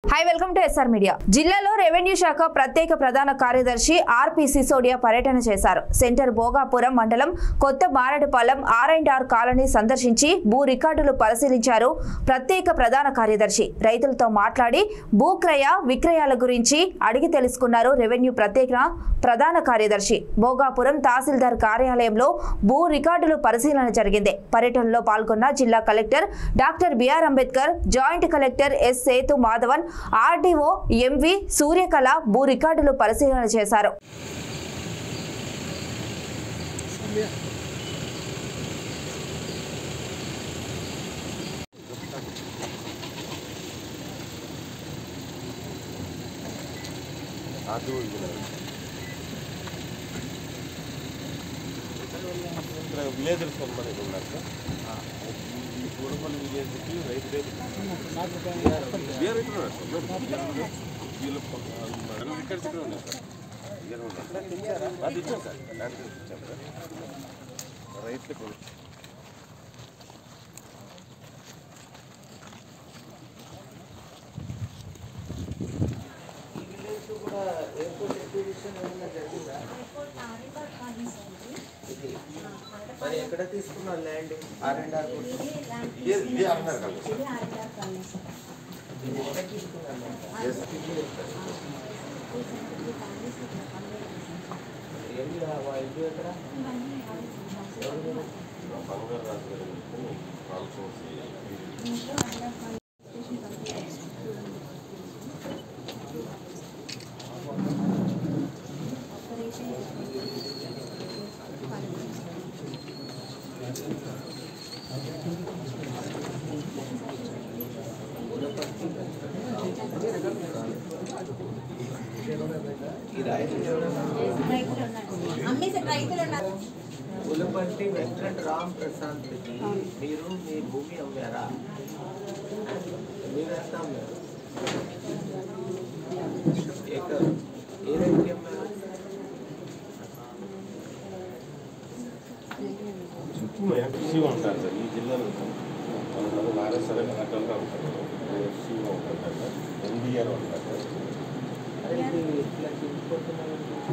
Hi welcome to SR media జిల్లాలో revenue శాఖ ప్రత్యేక ప్రధాన కార్యదర్శి ఆర్పి సిసోడియా పర్యటన చేశారు సెంటర్ భోగాపురం మండలం కొత్త Maradupalem R and R colony సందర్శించి భూ రికార్డులు పరిశీలించారు ప్రత్యేక ప్రధాన కార్యదర్శి రైతులతో మాట్లాడి భూక్రయ విక్రయాల గురించి అడిగి తెలుసుకున్నారు రెవెన్యూ ప్రత్యేక ప్రధాన కార్యదర్శి భోగాపురం తహసీల్దార్ కార్యాలయంలో భూ రికార్డులు పరిశీలన జరిగింది పర్యటనలో పాల్గొన్న జిల్లా collector doctor B R Ambedkar joint collector S Sethu Madhavan RDO M V Suryakala భూ రికార్డులు పరిశీలన చేశారు అది ఇక్కడ విలేజర్స్ మనకి ఉన్నారు సార్ ఈ గూడపల్లి విలేజ్కి రైతు రేటు వేరే రైతులు ఉన్నారు సార్ ఉన్నారు. వీళ్ళు మన రికార్డ్స్ ఇక్కడ ఉన్నాయి సార్ ఇయర్ ఉన్నాయి. అది ఇచ్చాం సార్ ల్యాండ్ ఇచ్చాం సార్ రైతులకు మరి ఎక్కడ తీసుకున్నారు ల్యాండ్ ఆర్ అండ్ ఆర్ ఇదే ఇదే అన్నారు కదా సార్ ఎక్కడ తీసుకున్నారు ఏంటి ఆ ఇల్లు ఎక్కడ బంగారు రాజు గారు చెప్తే వాళ్ళు చూసి ఈ రైతు అమ్మేసి రైతులు ఉన్నారు ఉలపంటి వెంకట రామ్ ప్రసాద్ రెడ్డి మీరు మీ భూమి అమ్మారా మీరు ఎంత అమ్మారు ఎక్కడ ఏ రైతుకి అమ్మారు ఎఫ్సీఓ ఉంటారు సార్ ఈ జిల్లాలో కొంతమంది నారేశ్వర అటల్గా ఉంటారు ఎఫ్సీఓ ఉంటారు సార్ ఎన్బిఆర్ ఉంటారు సార్ అరే ఇది ఇట్లా చూసుకుంటున్నారు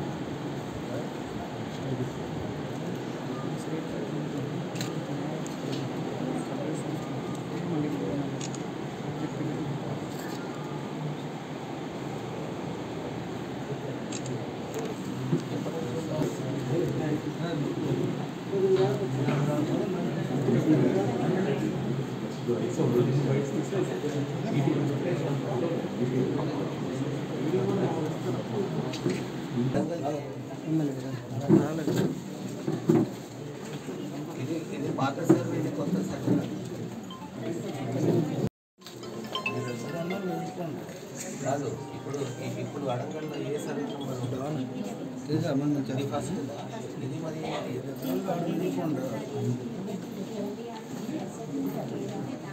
ఇది ఇది పాత సర్వే ఇది కొత్త సర్వే కాదు ఇప్పుడు ఇప్పుడు వరంగల్లో ఏ సర్వే నెంబర్ ఉంటుంది ఇది ఫస్ట్ ఇది మరి